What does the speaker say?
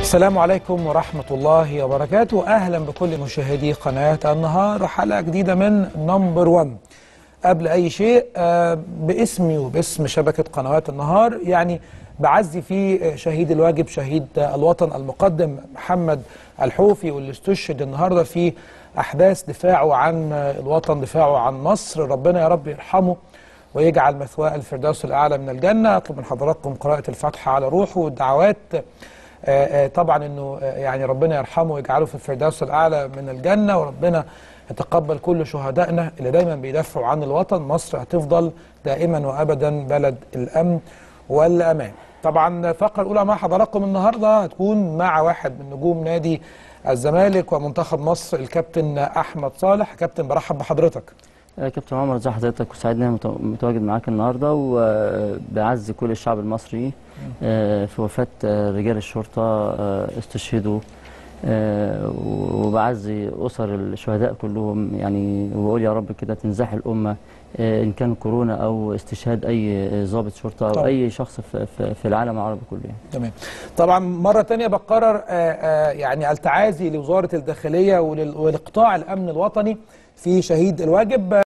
السلام عليكم ورحمة الله وبركاته أهلا بكل مشاهدي قناة النهار حلقة جديدة من نمبر 1 قبل أي شيء آه، باسمي وباسم شبكة قنوات النهار يعني بعزي في شهيد الواجب شهيد الوطن المقدم محمد الحوفي واللي استشهد النهارده في أحداث دفاعه عن الوطن دفاعه عن مصر ربنا يا رب يرحمه ويجعل مثواه الفردوس الأعلى من الجنة أطلب من حضراتكم قراءة الفاتحة على روحه والدعوات آه، آه، طبعا انه آه، يعني ربنا يرحمه ويجعله في الفردوس الاعلى من الجنه وربنا يتقبل كل شهدائنا اللي دايما بيدافعوا عن الوطن مصر هتفضل دائما وابدا بلد الامن والامان طبعا الفقره الاولى مع حضراتكم النهارده هتكون مع واحد من نجوم نادي الزمالك ومنتخب مصر الكابتن احمد صالح كابتن برحب بحضرتك آه، كابتن عمر ازي حضرتك وسعيد ان انا مت- متواجد معاك النهارده وبعزي كل الشعب المصري آه، في وفاه آه، رجال الشرطه آه، استشهدوا آه، وبعزي اسر الشهداء كلهم يعني وبقول يا رب كده تنزاح الامه آه، ان كان كورونا او استشهاد اي ضابط شرطه او طبعا. اي شخص في- في في العالم العربي كله يعني. تمام طبعا مرة تانية بقرر آه، آه، يعني التعازي لوزارة الداخلية ولل- ولقطاع الأمن الوطني في شهيد الواجب